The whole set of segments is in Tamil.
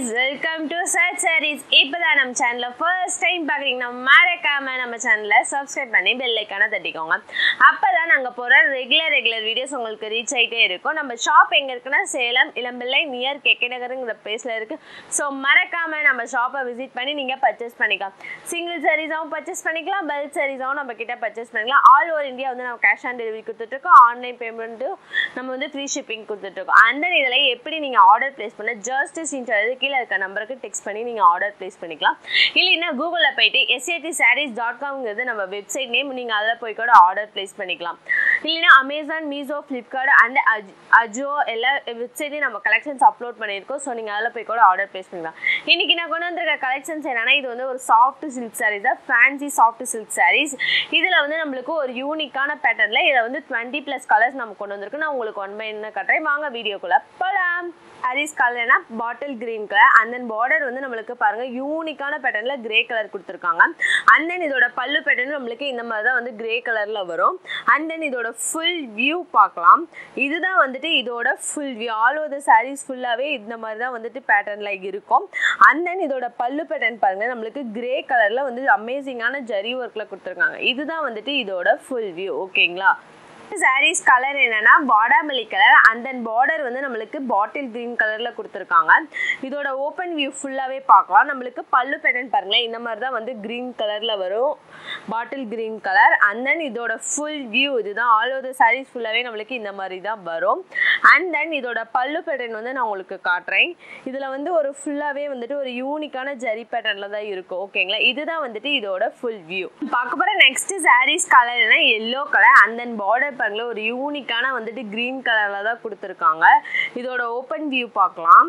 கைஸ் வெல்கம் டு சர்ச் சாரீஸ் இப்போ தான் நம்ம சேனலில் ஃபர்ஸ்ட் டைம் பார்க்குறீங்கன்னா மறக்காம நம்ம சேனலை சப்ஸ்கிரைப் பண்ணி பெல் ஐக்கான தட்டிக்கோங்க அப்போ தான் நாங்கள் போகிற ரெகுலர் ரெகுலர் வீடியோஸ் உங்களுக்கு ரீச் ஆகிட்டே இருக்கும் நம்ம ஷாப் எங்கே இருக்குன்னா சேலம் இளம்பிள்ளை நியர் கெக்கே நகருங்கிற பிளேஸில் இருக்குது ஸோ மறக்காமல் நம்ம ஷாப்பை விசிட் பண்ணி நீங்கள் பர்ச்சேஸ் பண்ணிக்கலாம் சிங்கிள் சாரீஸாகவும் பர்ச்சேஸ் பண்ணிக்கலாம் பல்க் சாரீஸாகவும் நம்ம கிட்ட பர்ச்சேஸ் பண்ணிக்கலாம் ஆல் ஓவர் இந்தியா வந்து நம்ம கேஷ் ஆன் டெலிவரி கொடுத்துட்ருக்கோம் ஆன்லைன் பேமெண்ட்டும் நம்ம வந்து ஃப்ரீ ஷிப்பிங் கொடுத்துட்ருக்கோம் அந்த இதில் எப்படி நீங்கள் ஆர்டர் ப்ளேஸ் பண்ண ஜஸ்ட் ஸ்கிரீன்ஷாட் எடுத்து கீழே இருக்க நம்பருக்கு டெக்ஸ்ட் பண்ணி நீங்கள் ஆர்டர் ப்ளேஸ் பண்ணிக்கலாம் இல்லைன்னா கூகுளில் போயிட்டு எஸ்ஏடி சாரீஸ் டாட் காம்ங்கிறது நம்ம வெப்சைட் நேம் நீங்கள் அதில் போய் கூட ஆர்டர் ப்ளேஸ் பண்ணிக்கலாம் இல்லைன்னா அமேசான் மீஷோ ஃப்ளிப்கார்ட் அண்ட் அஜோ எல்லா வெப்சைட்லையும் நம்ம கலெக்ஷன்ஸ் அப்லோட் பண்ணியிருக்கோம் ஸோ நீங்கள் அதில் போய் கூட ஆர்டர் ப்ளேஸ் பண்ணிக்கலாம் இன்றைக்கி நான் கொண்டு வந்திருக்க கலெக்ஷன்ஸ் என்னன்னா இது வந்து ஒரு சாஃப்ட் சில்க் சாரீஸ் தான் ஃபேன்சி சாஃப்ட் சில்க் சாரீஸ் இதில் வந்து நம்மளுக்கு ஒரு யூனிக்கான பேட்டர்னில் இதில் வந்து டுவெண்ட்டி ப்ளஸ் கலர்ஸ் நம்ம கொண்டு வந்திருக்கு நான் உங்களுக்கு ஒன் பை என்ன கட்டுறேன் வாங்க வீடியோக்குள்ளே போகலாம் அரிஸ் கலர்னா bottle green colour and then border வந்து நம்மளுக்கு பாருங்க யூனிக்கான பேட்டர்னில் கிரே கலர் கொடுத்துருக்காங்க அண்ட் தென் இதோட பல்லு பேட்டர்ன் நம்மளுக்கு இந்த மாதிரி தான் வந்து கிரே கலரில் வரும் அண்ட் தென் இதோட ஃபுல் வியூ பார்க்கலாம் இதுதான் வந்துட்டு இதோட full view all over the sarees ஃபுல்லாகவே இந்த மாதிரி தான் வந்துட்டு பேட்டர்னில் இருக்கும் அண்ட் தென் இதோட பல்லு பேட்டர்ன் பாருங்க நம்மளுக்கு கிரே கலரில் வந்து அமேசிங்கான ஜரி ஒர்க்கில் கொடுத்துருக்காங்க இதுதான் வந்துட்டு இதோட ஃபுல் வியூ ஓகேங்களா சாரீஸ் கலர் என்னன்னா பாடாமல்லி கலர் அண்ட் தென் பார்டர் வந்து நம்மளுக்கு பாட்டில் க்ரீன் கலரில் கொடுத்துருக்காங்க இதோட ஓப்பன் வியூ ஃபுல்லாகவே பார்க்கலாம் நம்மளுக்கு பல்லு பேட்டர்ன் பாருங்களேன் இந்த மாதிரி தான் வந்து க்ரீன் கலரில் வரும் bottle green colour and then இதோட ஃபுல் வியூ இதுதான் ஆல் ஓவர் சாரீஸ் ஃபுல்லாகவே நம்மளுக்கு இந்த மாதிரி தான் வரும் அண்ட் தென் இதோட பல்லு பேட்டர்ன் வந்து நான் உங்களுக்கு காட்டுறேன் இதில் வந்து ஒரு ஃபுல்லாகவே வந்துட்டு ஒரு யூனிக்கான ஜரி பேட்டர்னில் தான் இருக்கும் ஓகேங்களா இதுதான் வந்துட்டு இதோட ஃபுல் வியூ பார்க்க போகிற நெக்ஸ்ட் சாரீஸ் கலர் என்ன yellow colour and then border பாருங்களேன் ஒரு யூனிக்கான வந்துட்டு க்ரீன் கலரில் தான் கொடுத்துருக்காங்க இதோட ஓப்பன் வியூ பார்க்கலாம்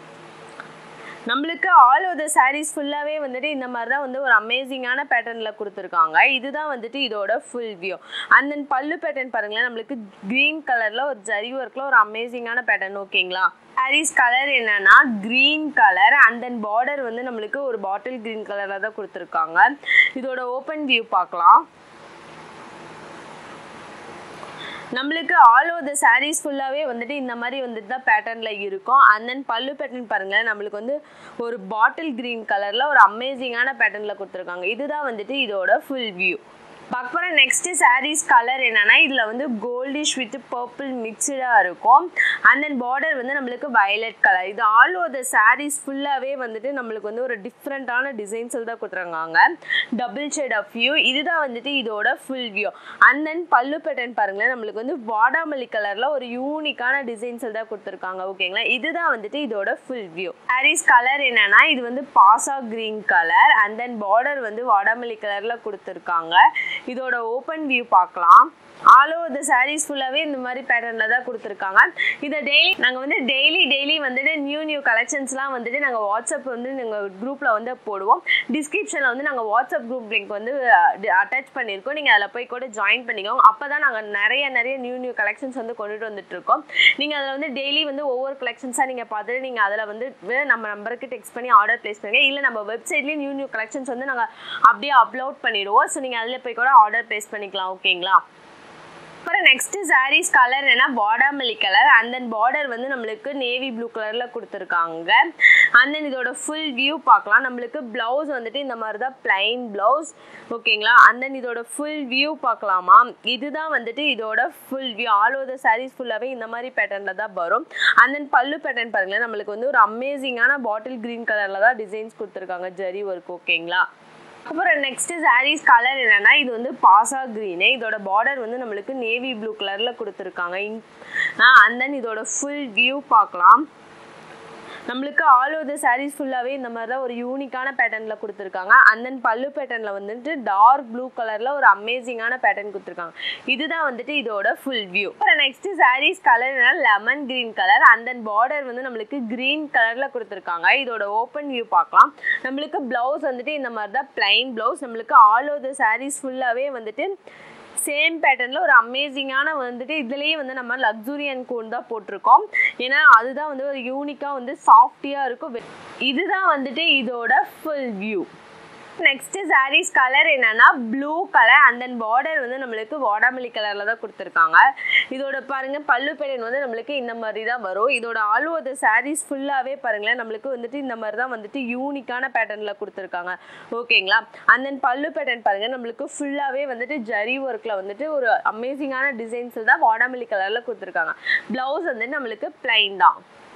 நம்மளுக்கு ஆல் ஓவர் த சாரீஸ் ஃபுல்லாகவே வந்துட்டு இந்த மாதிரி தான் வந்து ஒரு அமேசிங்கான பேட்டர்னில் கொடுத்துருக்காங்க இதுதான் வந்துட்டு இதோட ஃபுல் வியூ அண்ட் தென் பல்லு பேட்டர்ன் பாருங்களேன் நம்மளுக்கு க்ரீன் கலரில் ஒரு ஜரி ஒர்க்கில் ஒரு அமேசிங்கான பேட்டர்ன் ஓகேங்களா சாரீஸ் கலர் என்னன்னா green colour and then border வந்து நம்மளுக்கு ஒரு பாட்டில் க்ரீன் கலரில் தான் கொடுத்துருக்காங்க இதோட ஓப்பன் வியூ பார்க்கலாம் நம்மளுக்கு ஆல் ஓவர் த சாரீஸ் ஃபுல்லாகவே வந்துட்டு இந்த மாதிரி வந்துட்டு தான் பேட்டர்னில் இருக்கும் அண்ட் தென் பல்லு பேட்டர்ன் பாருங்களேன் நம்மளுக்கு வந்து ஒரு பாட்டில் க்ரீன் கலரில் ஒரு அமேசிங்கான பேட்டர்னில் கொடுத்துருக்காங்க இதுதான் வந்துட்டு இதோட ஃபுல் வியூ பார்க்க போகிற நெக்ஸ்ட்டு சாரீஸ் கலர் என்னென்னா இதில் வந்து கோல்டிஷ் வித் பர்பிள் மிக்சடாக இருக்கும் அண்ட் தென் பார்டர் வந்து நம்மளுக்கு வயலட் கலர் இது ஆல் ஓவர் த சாரீஸ் ஃபுல்லாகவே வந்துட்டு நம்மளுக்கு வந்து ஒரு டிஃப்ரெண்ட்டான டிசைன்ஸில் தான் கொடுத்துருக்காங்க டபுள் ஷேட் ஆஃப் வியூ இதுதான் வந்துட்டு இதோட ஃபுல் வியூ அண்ட் தென் பல்லு பேட்டர்ன் பாருங்களேன் நம்மளுக்கு வந்து வாடாமல்லி கலரில் ஒரு யூனிக்கான டிசைன்ஸில் தான் கொடுத்துருக்காங்க ஓகேங்களா இதுதான் வந்துட்டு இதோட ஃபுல் வியூ சாரீஸ் கலர் என்னென்னா இது வந்து பாசா green colour and then border வந்து வாடாமல்லி கலரில் கொடுத்துருக்காங்க இதோட ஓப்பன் வியூ பார்க்கலாம் ஆல் ஓவர் த சாரீஸ் ஃபுல்லாகவே இந்த மாதிரி பேட்டர்னில் தான் கொடுத்துருக்காங்க இதை டெய்லி நாங்கள் வந்து டெய்லி டெய்லி வந்துட்டு நியூ நியூ கலெக்ஷன்ஸ்லாம் வந்துட்டு நாங்கள் வாட்ஸ்அப் வந்து நாங்கள் குரூப்பில் வந்து போடுவோம் டிஸ்கிரிப்ஷனில் வந்து நாங்கள் வாட்ஸ்அப் குரூப் லிங்க் வந்து அட்டாச் பண்ணியிருக்கோம் நீங்கள் அதில் போய் கூட ஜாயின் பண்ணிக்கோங்க அப்போ தான் நாங்கள் நிறைய நிறைய நியூ நியூ கலெக்ஷன்ஸ் வந்து கொண்டுட்டு வந்துட்டுருக்கோம் நீங்கள் அதில் வந்து டெய்லி வந்து ஒவ்வொரு கலெக்ஷன்ஸாக நீங்கள் பார்த்துட்டு நீங்கள் அதில் வந்து நம்ம நம்பருக்கு டெக்ஸ்ட் பண்ணி ஆர்டர் ப்ளேஸ் பண்ணுங்கள் இல்லை நம்ம வெப்சைட்லேயும் நியூ நியூ கலெக்ஷன்ஸ் வந்து நாங்கள் அப்படியே அப்லோட் பண்ணிவிடுவோம் ஸோ நீங்கள் அதில் போய் கூட ஆர்டர் ப்ளேஸ் பண்ணிக்கலாம் ஓகேங்களா அப்புறம் நெக்ஸ்ட்டு சாரீஸ் கலர் என்ன பாடாமல்லி கலர் அண்ட் தென் பார்டர் வந்து நம்மளுக்கு நேவி ப்ளூ கலரில் கொடுத்துருக்காங்க அண்ட் தென் இதோட ஃபுல் வியூ பார்க்கலாம் நம்மளுக்கு ப்ளவுஸ் வந்துட்டு இந்த மாதிரி தான் பிளைன் ப்ளவுஸ் ஓகேங்களா அண்ட் தென் இதோட ஃபுல் வியூ பார்க்கலாமா இதுதான் வந்துட்டு இதோட full view all over the sarees ஃபுல்லாகவே இந்த மாதிரி பேட்டர்னில் தான் வரும் அண்ட் தென் பல்லு பேட்டர்ன் பாருங்களேன் நம்மளுக்கு வந்து ஒரு அமேசிங்கான பாட்டில் க்ரீன் கலரில் தான் டிசைன்ஸ் கொடுத்துருக்காங்க ஜரி ஒர்க் ஓகேங்களா அப்புறம் நெக்ஸ்ட் சாரீஸ் கலர் என்னன்னா இது வந்து பாசா க்ரீனு இதோட பார்டர் வந்து நம்மளுக்கு நேவி ப்ளூ கலரில் கொடுத்துருக்காங்க அண்ட் தென் இதோட ஃபுல் வியூ பார்க்கலாம் நம்மளுக்கு ஆல் ஓவர் த சாரீஸ் ஃபுல்லாகவே இந்த மாதிரி தான் ஒரு யூனிக்கான பேட்டர்னில் கொடுத்துருக்காங்க அண்ட் தென் பல்லு பேட்டர்னில் வந்துட்டு டார்க் ப்ளூ கலரில் ஒரு அமேசிங்கான பேட்டர்ன் கொடுத்துருக்காங்க இதுதான் வந்துட்டு இதோட ஃபுல் வியூ அப்புறம் next sarees colour lemon green colour and then border வந்து நம்மளுக்கு க்ரீன் கலரில் கொடுத்துருக்காங்க இதோட ஓப்பன் வியூ பார்க்கலாம் நம்மளுக்கு ப்ளவுஸ் வந்துட்டு இந்த மாதிரி தான் பிளைன் ப்ளவுஸ் நம்மளுக்கு ஆல் ஓவர் த சாரீஸ் ஃபுல்லாகவே வந்துட்டு சேம் பேட்டர்னில் ஒரு அமேசிங்கான வந்துட்டு இதுலேயே வந்து நம்ம லக்ஸுரியன் கோன் தான் போட்டிருக்கோம் ஏன்னா அதுதான் வந்து ஒரு யூனிக்காக வந்து சாஃப்டியாக இருக்கும் இதுதான் வந்துட்டு இதோட full view next sarees colour என்னன்னா blue colour and then border வந்து நம்மளுக்கு வாடாமல்லி கலர்ல தான் கொடுத்துருக்காங்க இதோட பாருங்க பல்லு பேடன் வந்து நம்மளுக்கு இந்த மாதிரி தான் வரும் இதோட ஆல் ஓவர் த சாரீஸ் ஃபுல்லாகவே பாருங்களேன் நம்மளுக்கு வந்துட்டு இந்த மாதிரி தான் வந்துட்டு யூனிக்கான பேட்டர்னில் கொடுத்துருக்காங்க ஓகேங்களா அண்ட் தென் பல்லு பேட்டர்ன் பாருங்க நம்மளுக்கு ஃபுல்லாகவே வந்துட்டு ஜரி ஒர்க்கில் வந்துட்டு ஒரு அமேசிங்கான டிசைன்ஸ் தான் வாடாமல்லி கலரில் கொடுத்துருக்காங்க ப்ளவுஸ் வந்து நம்மளுக்கு பிளைன் தான்